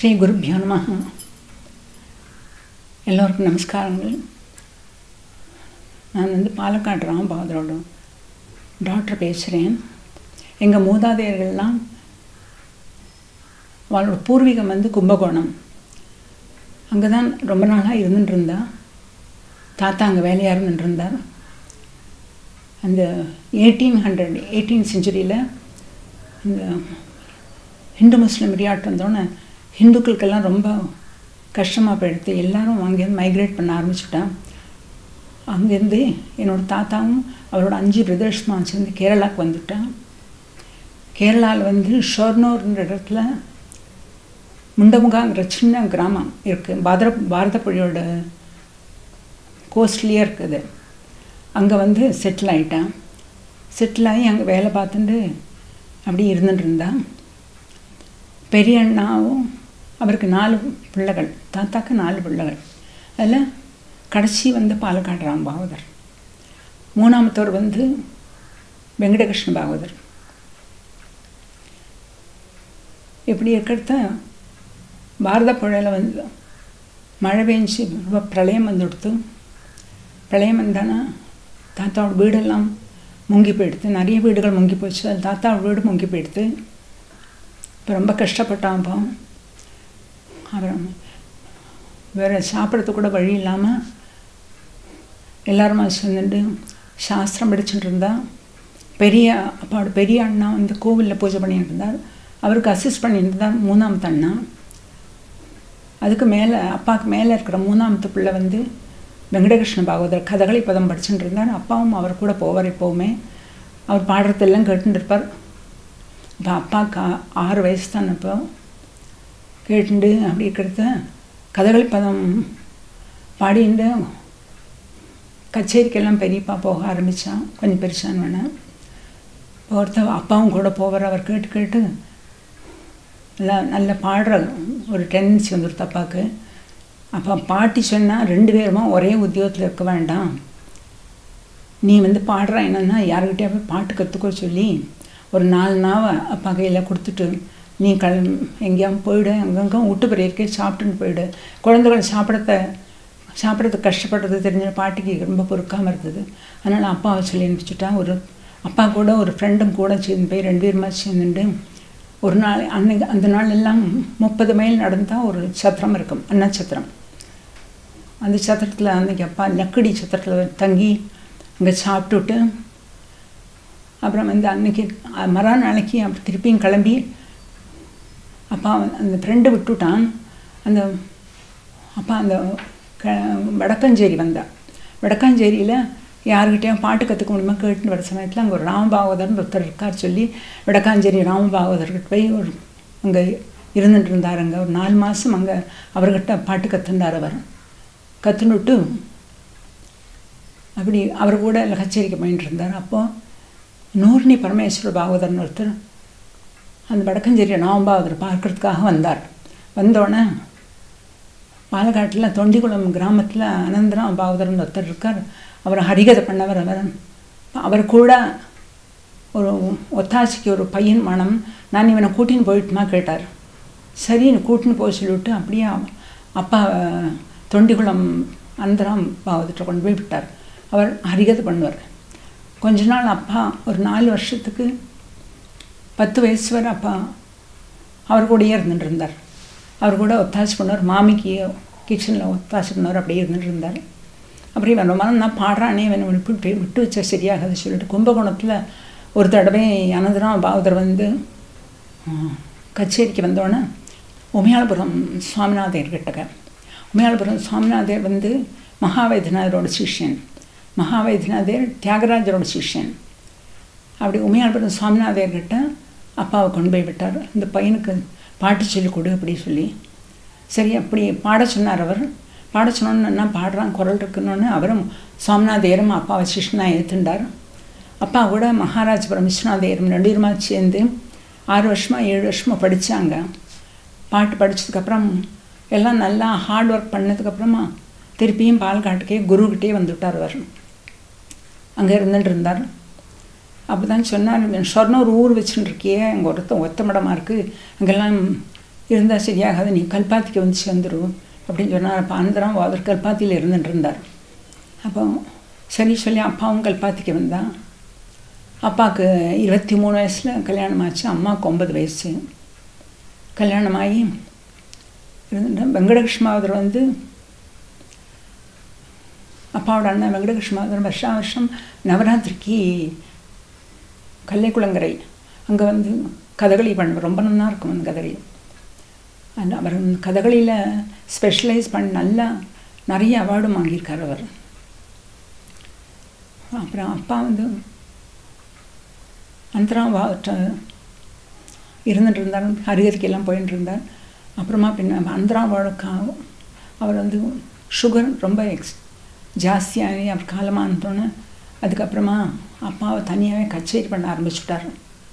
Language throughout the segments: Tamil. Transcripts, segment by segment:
ஸ்ரீ குருப்பியோ நம எல்லோருக்கும் நமஸ்காரங்கள் நான் வந்து பாலக்காடு ராமபாதரோட டாக்டர் பேசுகிறேன் எங்கள் மூதாதையர்கள்லாம் அவளோட பூர்வீகம் வந்து கும்பகோணம் அங்கே தான் ரொம்ப நாளாக இருந்துட்டு இருந்தா தாத்தா அங்கே வேலையாக இருந்துட்டு இருந்தார் அந்த எயிட்டீன் ஹண்ட்ரட் எயிட்டீன் செஞ்சுரியில் இந்த ஹிந்து முஸ்லீம் ரியாட் வந்தோடனே ஹிந்துக்களுக்கெல்லாம் ரொம்ப கஷ்டமாக போயிடுத்து எல்லாரும் அங்கேருந்து மைக்ரேட் பண்ண ஆரம்பிச்சுட்டான் அங்கேருந்து என்னோடய தாத்தாவும் அவரோட அஞ்சு பிரதர்ஸ்மா சேர்ந்து கேரளாவுக்கு வந்துட்டான் கேரளாவில் வந்து ஷொர்னூர்ன்ற இடத்துல முண்டமுகாங்கிற சின்ன கிராமம் இருக்குது பாரத பாரதப்புழியோட கோஸ்ட்லியே இருக்குது அங்கே வந்து செட்டில் ஆகிட்டான் செட்டில் ஆகி அங்கே வேலை பார்த்துட்டு அப்படி இருந்துட்டு இருந்தான் பெரிய அண்ணாவும் அவருக்கு நாலு பிள்ளைகள் தாத்தாக்கு நாலு பிள்ளைகள் அதில் கடைசி வந்து பாலக்காடு ராம் பாகவதர் மூணாமத்தவர் வந்து வெங்கடகிருஷ்ண பாகவதர் இப்படி இருக்கிறத பாரத புழையில் வந்து மழை பெஞ்சு ரொம்ப பிரளயம் வந்துடுத்து பிரளயம் வந்தானா தாத்தாவோட வீடெல்லாம் முங்கி போயிடுத்து நிறைய வீடுகள் முங்கி போச்சு அது தாத்தாவோட வீடு முங்கி போயிடுத்து இப்போ ரொம்ப கஷ்டப்பட்டான் அப்போ அப்புறம் வேறு சாப்பிட்றதுக்கு கூட வழி இல்லாமல் எல்லாருமா சேர்ந்துட்டு சாஸ்திரம் படிச்சுட்டு இருந்தா பெரிய அப்பாவோட பெரிய அண்ணா வந்து கோவிலில் பூஜை பண்ணிட்டு இருந்தார் அவருக்கு அசிஸ்ட் பண்ணிட்டு இருந்தார் மூணாமத்து அண்ணா அதுக்கு மேலே அப்பாவுக்கு மேலே இருக்கிற மூணாமத்து பிள்ளை வந்து வெங்கடகிருஷ்ண பாகவதர் கதகளி பதம் படிச்சுட்டு இருந்தார் அப்பாவும் அவர் கூட போவார் எப்போவுமே அவர் பாடுறதெல்லாம் கேட்டுட்டு இருப்பார் இப்போ அப்பாவுக்கு ஆறு வயசு தான் இப்போ கேட்டுண்டு அப்படி இருக்கிறத கதகளி பதம் பாடிண்டு கச்சேரிக்கெல்லாம் பெரியப்பா போக ஆரம்பித்தான் கொஞ்சம் பெருசான்னு வேணாம் ஒருத்தர் அப்பாவும் கூட போவார் அவர் கேட்டு கேட்டு நல்லா நல்ல பாடுற ஒரு டெண்டன்சி வந்துடுது அப்பாவுக்கு அப்போ பாட்டி சொன்னால் ரெண்டு பேருமா ஒரே உத்தியோகத்தில் இருக்க வேண்டாம் நீ வந்து பாடுற என்னன்னா யாருக்கிட்டே போய் பாட்டு கற்றுக்கோ சொல்லி ஒரு நாலு நாவை அப்பா கையில் கொடுத்துட்டு நீ கல் எங்கேயாவது போயிடு அங்கங்கே விட்டு போயிருக்கே சாப்பிட்டுன்னு போயிடு குழந்தைகள் சாப்பிடத்த சாப்பிட்றதுக்கு கஷ்டப்படுறது தெரிஞ்ச பாட்டிக்கு ரொம்ப பொறுக்காமல் இருந்தது அதனால் அப்பாவை சொல்லி அனுப்பிச்சுட்டா ஒரு அப்பா கூட ஒரு ஃப்ரெண்டும் கூட சேர்ந்து போய் ரெண்டு பேருமா சேர்ந்துட்டு ஒரு நாள் அன்னைக்கு அந்த நாள் எல்லாம் முப்பது மைல் நடந்தால் ஒரு சத்திரம் இருக்கும் அன்ன சத்திரம் அந்த சத்திரத்தில் அன்றைக்கி அப்பா லக்கடி சத்திரத்தில் தங்கி அங்கே சாப்பிட்டுட்டு அப்புறம் வந்து அன்னைக்கு மறா நாளைக்கு அப்படி திருப்பியும் கிளம்பி அப்பா அந்த ஃப்ரெண்டு விட்டுட்டான் அந்த அப்பா அந்த க வடக்கஞ்சேரி வந்தா வடக்கஞ்சேரியில் யாருக்கிட்டையும் பாட்டு கற்றுக்க முடியுமா கேட்டுன்னு வர சமயத்தில் அங்கே ஒரு ராமபாகவதர்னு ஒருத்தர் இருக்கார் சொல்லி வடக்காஞ்சேரி ராமபாகவதர்கிட்ட போய் ஒரு அங்கே இருந்துட்டு இருந்தார் அங்கே ஒரு நாலு மாதம் அங்கே அவர்கிட்ட பாட்டு கற்றுண்டார் அவர் கற்றுனுட்டு அப்படி அவர் கூட இல்லை கச்சேரிக்கு போயிட்டு இருந்தார் அப்போது நூர்னி பரமேஸ்வர பாகவதர்னு ஒருத்தர் அந்த வடக்கஞ்சேரி ராமபாகவதர் பார்க்கறதுக்காக வந்தார் வந்தோடனே பாலக்காட்டில் தொண்டிகுளம் கிராமத்தில் அனந்தராம் பாகவதர்னு ஒருத்தர் இருக்கார் அவர் ஹரிகதை பண்ணவர் அவர் அவர் கூட ஒரு ஒத்தாசிக்கு ஒரு பையன் மனம் நான் இவனை கூட்டின்னு போயிட்டுமா கேட்டார் சரி கூட்டின்னு போய் சொல்லிவிட்டு அப்படியே அப்பா தொண்டிகுளம் அனந்தராம் பாகவதத்தை கொண்டு போய் விட்டார் அவர் ஹரிகதை பண்ணுவார் கொஞ்ச நாள் அப்பா ஒரு நாலு வருஷத்துக்கு பத்து வயசு வரை அப்பா அவர் கூடயே இருந்துட்டு இருந்தார் அவர் கூட ஒத்தாசி பண்ணுவார் மாமிக்கு கிச்சனில் ஒத்தாசி பண்ணுவார் அப்படியே இருந்துட்டு இருந்தார் அப்படி வேணும் மனம் நான் பாடுறானே வேணும் விட்டு விட்டு வச்சா சரியாகாது சொல்லிட்டு கும்பகோணத்தில் ஒரு தடவை அனந்தரம் பாகவதர் வந்து கச்சேரிக்கு வந்தோடனே உமையாளபுரம் சுவாமிநாதர் கிட்டக்க உமையாளபுரம் சுவாமிநாதர் வந்து மகாவைத்தியநாதரோட சிஷ்யன் மகாவைத்தியநாதர் தியாகராஜரோட சிஷ்யன் அப்படி உமையாளபுரம் சுவாமிநாதர் கிட்ட அப்பாவை கொண்டு போய் விட்டார் இந்த பையனுக்கு பாட்டு சொல்லிக் கொடு அப்படி சொல்லி சரி அப்படி பாட சொன்னார் அவர் பாட சொன்னோன்னு என்ன பாடுறான் குரல் இருக்குன்னு அவரும் சுவாமிநாதையரும் அப்பாவை சிஷ்ணனாக ஏற்றுண்டார் அப்பா கூட மகாராஜபுரம் விஸ்வநாதையரும் ரெண்டு பேருமா சேர்ந்து ஆறு வருஷமாக ஏழு வருஷமாக படித்தாங்க பாட்டு படித்ததுக்கப்புறம் எல்லாம் நல்லா ஹார்ட் ஒர்க் பண்ணதுக்கப்புறமா திருப்பியும் பால்காட்டுக்கே குருக்கிட்டே வந்துவிட்டார் அவர் அங்கே இருந்துட்டு இருந்தார் அப்போ தான் சொன்னார் ஷொர்னூர் ஊர் வச்சுட்டுருக்கியே அங்கே ஒருத்தன் ஒத்த மடமாக இருக்குது அங்கெல்லாம் இருந்தால் சரியாகாது நீ கல்பாத்திக்கு வந்து சேர்ந்துரும் அப்படின்னு சொன்னார் அப்போ அனந்தரம் அவர் கல்பாத்தியில் இருந்துட்டு இருந்தார் அப்போ சரி சொல்லி அப்பாவும் கல்பாத்திக்கு வந்தான் அப்பாவுக்கு இருபத்தி மூணு வயசில் கல்யாணம் ஆச்சு அம்மாவுக்கு ஒன்பது வயசு கல்யாணமாகி இருந்துட்டு வெங்கடகிருஷ்ணாவதர் வந்து அப்பாவோட அண்ணன் வெங்கடகிருஷ்ணாவதர் வருஷா வருஷம் நவராத்திரிக்கு கல்லைக்குளங்கரை அங்கே வந்து கதகளி பண்ண ரொம்ப நல்லா இருக்கும் அந்த கதகளி அந்த அவர் கதகளியில் ஸ்பெஷலைஸ் பண்ணி நல்லா நிறைய அவார்டும் வாங்கியிருக்கார் அவர் அப்புறம் அப்பா வந்து அந்தரா வா இருந்துட்டு இருந்தார் ஹரிகரிக்கெல்லாம் போயிட்டு இருந்தார் அப்புறமா பின்ன அந்தராவோட கா அவர் வந்து சுகர் ரொம்ப எக்ஸ் ஜாஸ்தியாகி அவர் காலமாக இருந்தோன்னே அதுக்கப்புறமா அப்பாவை தனியாகவே கச்சேரி பண்ண ஆரம்பிச்சுட்டார்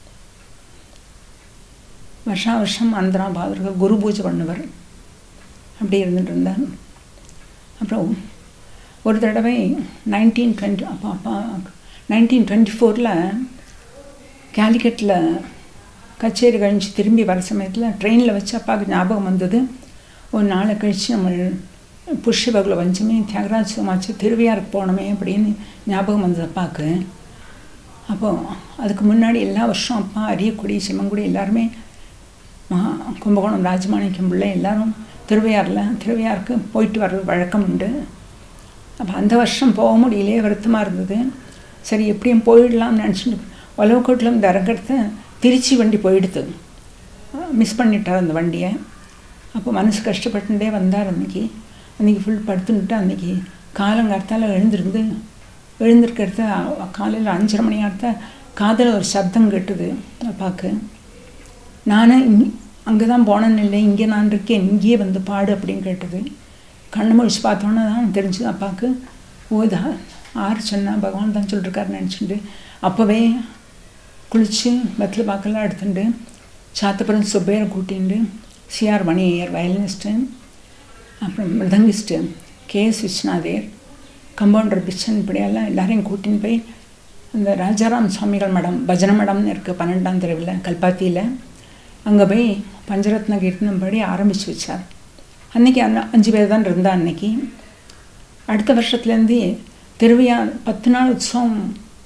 வருஷா வருஷம் அந்தரா பாதர்கள் குரு பூஜை பண்ணுவார் அப்படி இருந்துட்டு இருந்தார் அப்புறம் ஒரு தடவை நைன்டீன் டுவெண்ட்டி அப்போ அப்பா நைன்டீன் டுவெண்ட்டி ஃபோரில் கேலிக்கட்டில் கச்சேரி கழிச்சு திரும்பி வர சமயத்தில் ட்ரெயினில் வச்சு அப்பாவுக்கு ஞாபகம் வந்தது ஒரு நாளை கழித்து நம்ம புஷ்யபகுல வஞ்சமே தியாகராஜ் சோமாச்சு திருவையாருக்கு போனோமே அப்படின்னு ஞாபகம் வந்தது அப்பாவுக்கு அப்போது அதுக்கு முன்னாடி எல்லா வருஷம் அப்பா அரியக்குடி சிம்மங்குடி எல்லாருமே மகா கும்பகோணம் ராஜமாணிக்கம் பிள்ளை எல்லாரும் திருவையாறில் திருவையாருக்கு போயிட்டு வர்றது வழக்கம் உண்டு அப்போ அந்த வருஷம் போக முடியலையே வருத்தமாக இருந்தது சரி எப்படியும் போயிடலாம்னு நினச்சிட்டு ஒலவக்கோட்டில் இருந்து இறங்கிறது திருச்சி வண்டி போயிடுது மிஸ் பண்ணிட்டார் அந்த வண்டியை அப்போ மனசு கஷ்டப்பட்டுட்டே வந்தார் அன்றைக்கி அன்றைக்கி ஃபுல் படுத்துன்ட்டு அன்றைக்கி காலங்காலத்தால் எழுந்திருந்து எழுந்திருக்கிறது காலையில் அஞ்சரை மணி நேரத்தை காதில் ஒரு சப்தம் கெட்டுது அப்பாவுக்கு நானே இங்கே அங்கே தான் போனேன்னு இல்லை இங்கே நான் இருக்கேன் இங்கேயே வந்து பாடு அப்படின்னு கேட்டது கண்ணு முடிச்சு பார்த்தோன்னே தான் தெரிஞ்சுது அப்பாவுக்கு ஓ இதா ஆறு சொன்னா பகவான் தான் சொல்லிருக்காருன்னு நினச்சிட்டு அப்போவே குளித்து வெத்தலை பாக்கெல்லாம் எடுத்துட்டு சாத்தப்புறம் சுப்பையரை கூட்டிண்டு சிஆர் மணி ஐயர் வயலினிஸ்ட்டு அப்புறம் மிருதங்கிஸ்ட்டு கே எஸ் விஸ்வநாதர் கம்பவுண்டர் பிச்சன் இப்படியெல்லாம் எல்லாரையும் கூட்டின்னு போய் அந்த ராஜாராம் சுவாமிகள் மடம் பஜனை மடம்னு இருக்குது பன்னெண்டாம் தெருவில் கல்பாத்தியில் அங்கே போய் பஞ்சரத்ன கீர்த்தனம் படி ஆரம்பித்து வச்சார் அன்றைக்கி அந்த அஞ்சு பேர் தான் இருந்தா அன்னைக்கு அடுத்த வருஷத்துலேருந்து திருவையா பத்து நாள் உற்சவம்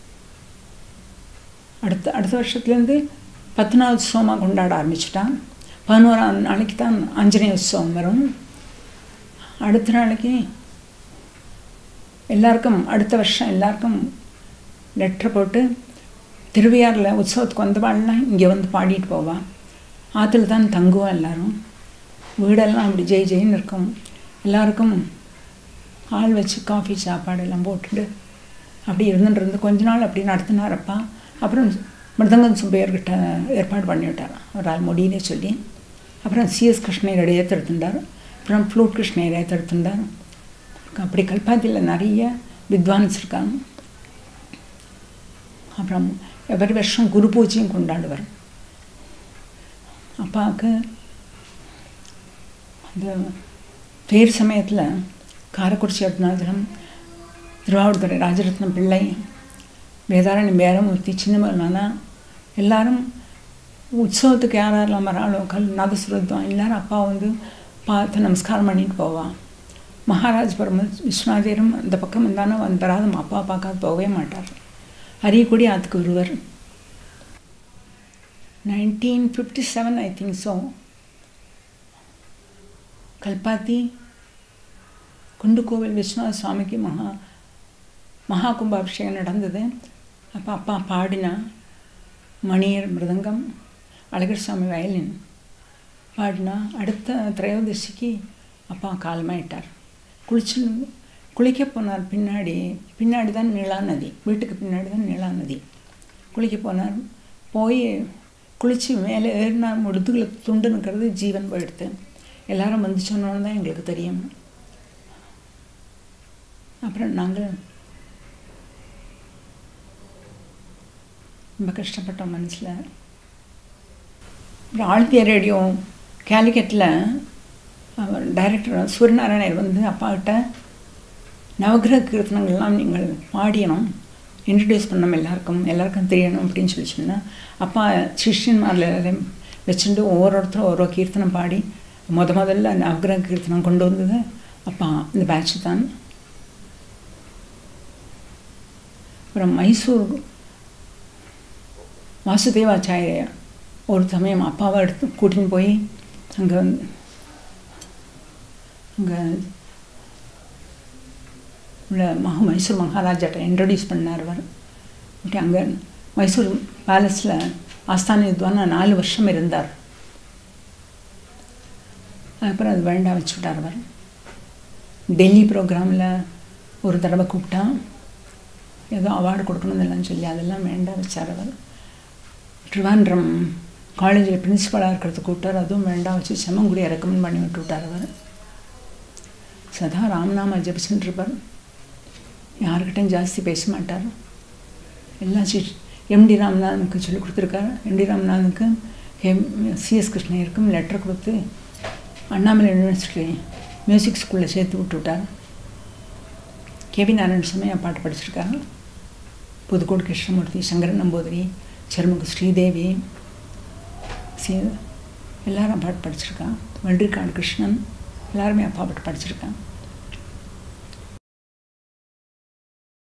அடுத்த அடுத்த வருஷத்துலேருந்து பத்து நாள் உற்சவமாக கொண்டாட ஆரம்பிச்சிட்டான் பதினோராம் நாளைக்கு தான் ஆஞ்சநேய உற்சவம் வரும் அடுத்த நாளைக்கு எல்லாருக்கும் அடுத்த வருஷம் எல்லாருக்கும் லெட்டர் போட்டு திருவையாறில் உற்சவத்துக்கு வந்தவாள்லாம் இங்கே வந்து பாடிட்டு போவாள் ஆற்றுல தான் தங்குவோம் எல்லோரும் வீடெல்லாம் அப்படி ஜெய் ஜெயின்னு இருக்கும் எல்லாருக்கும் ஆள் வச்சு காஃபி சாப்பாடு எல்லாம் போட்டுட்டு அப்படி இருந்துட்டு இருந்து கொஞ்ச நாள் அப்படி நடத்தினாரப்பா அப்புறம் மிருதங்கம் சுப்பையர்கிட்ட ஏற்பாடு பண்ணி விட்டார் ஒரு ஆள் முடியலே சொல்லி அப்புறம் சிஎஸ் கிருஷ்ணயர் ஏற்றெடுத்துட்டார் அப்புறம் ஃப்ளூட் கிருஷ்ணயர் ஏற்றெடுத்துட்டார் அப்படி கல்பாத்தியில் நிறைய வித்வான்ஸ் இருக்காங்க அப்புறம் எவ்வரி வருஷம் குரு பூஜையும் கொண்டாடுவார் அப்பாவுக்கு அந்த பேர் சமயத்தில் காரக்குறிச்சி அருணாச்சலம் திருவாவூர்துறை ராஜரத்னம் பிள்ளை வேதாரணி பேரமூர்த்தி சின்னமலானா எல்லாரும் உற்சவத்துக்கு யார் யாரெல்லாம் வராளோ கல் நாதசுரத்வம் எல்லாரும் அப்பா வந்து பார்த்து நமஸ்காரம் பண்ணிட்டு போவான் மகாராஜபுரம் விஸ்வநாதரும் அந்த பக்கம் இருந்தானோ வந்து வராது அப்பா பார்க்காது போகவே மாட்டார் அரியக்குடி ஆத்துக்கு ஒருவர் nineteen fifty seven I think so Kalpathi குண்டுக்கோவில் விஸ்வநாத சுவாமிக்கு மகா மகா கும்பாபிஷேகம் நடந்தது அப்போ அப்பா பாடினா மணியர் மிருதங்கம் அழகர் சாமி வயலின் பாடினா அடுத்த திரையோதசிக்கு அப்பா காலமாயிட்டார் குளிச்சு குளிக்க போனார் பின்னாடி பின்னாடி தான் நீளா நதி வீட்டுக்கு பின்னாடி தான் நீளா நதி குளிக்க போனார் போய் குளித்து மேலே ஏறினார் முடுதுகளை துண்டு நிற்கிறது ஜீவன் போயிடுத்து எல்லாரும் வந்து சொன்னோன்னு தான் எங்களுக்கு தெரியும் அப்புறம் நாங்கள் ரொம்ப கஷ்டப்பட்டோம் மனசில் அப்புறம் ஆழ்த்திய ரேடியோ கேலிக்கட்டில் அவர் டைரக்டர் சூரியநாராயணர் வந்து அப்பாக்கிட்ட நவகிரக கீர்த்தனங்கள்லாம் நீங்கள் பாடியணும் இன்ட்ரடியூஸ் பண்ணணும் எல்லாருக்கும் எல்லாருக்கும் தெரியணும் அப்படின்னு சொல்லி சொன்னால் அப்பா சிஷ்யன்மாரில் எல்லாரையும் வச்சுட்டு ஒவ்வொருத்தரும் ஒரு ஒரு கீர்த்தனம் பாடி முத முதல்ல நவகிரக கீர்த்தனம் கொண்டு வந்தது அப்பா இந்த பேட்ச் தான் அப்புறம் மைசூர் வாசுதேவாச்சாரிய ஒரு சமயம் அப்பாவை எடுத்து கூட்டின்னு போய் அங்கே அங்கே உள்ள மக மைசூர் மகாராஜாட்ட இன்ட்ரடியூஸ் பண்ணார் அவர் ஓகே அங்கே மைசூர் பேலஸில் ஆஸ்தான வித்வானா நாலு வருஷம் இருந்தார் அப்புறம் அது வேண்டாம் வச்சு விட்டார் அவர் டெல்லி ப்ரோக்ராமில் ஒரு தடவை கூப்பிட்டா ஏதோ அவார்டு கொடுக்கணும்னு சொல்லி அதெல்லாம் வேண்டாம் வச்சார் அவர் ட்ரிவாண்ட்ரம் காலேஜில் பிரின்ஸிபலாக இருக்கிறது கூப்பிட்டார் அதுவும் வேண்டாம் வச்சு செம்மங்குடியை ரெக்கமெண்ட் பண்ணி விட்டு விட்டார் அவர் சதா ராம்நாமா ஜபிச்சுட்டு இருப்பார் யாருக்கிட்டையும் ஜாஸ்தி பேச மாட்டார் எல்லாம் சி எம்டி ராமநாதனுக்கு சொல்லி கொடுத்துருக்காரு எம்டி ராமநாதனுக்கு எம் சிஎஸ் கிருஷ்ணயருக்கும் லெட்டர் கொடுத்து அண்ணாமலை யூனிவர்சிட்டி மியூசிக் ஸ்கூலில் சேர்த்து விட்டு விட்டார் கேவி நாராயண சமயம் பாட்டு படிச்சிருக்காரு புதுக்கோடு கிருஷ்ணமூர்த்தி சங்கரன் நம்பூதிரி சர்முக ஸ்ரீதேவி சி எல்லாரும் பாட்டு படிச்சிருக்கான் வண்டிக்காடு கிருஷ்ணன் எல்லாருமே அப்பா பாட்டு படிச்சிருக்கான்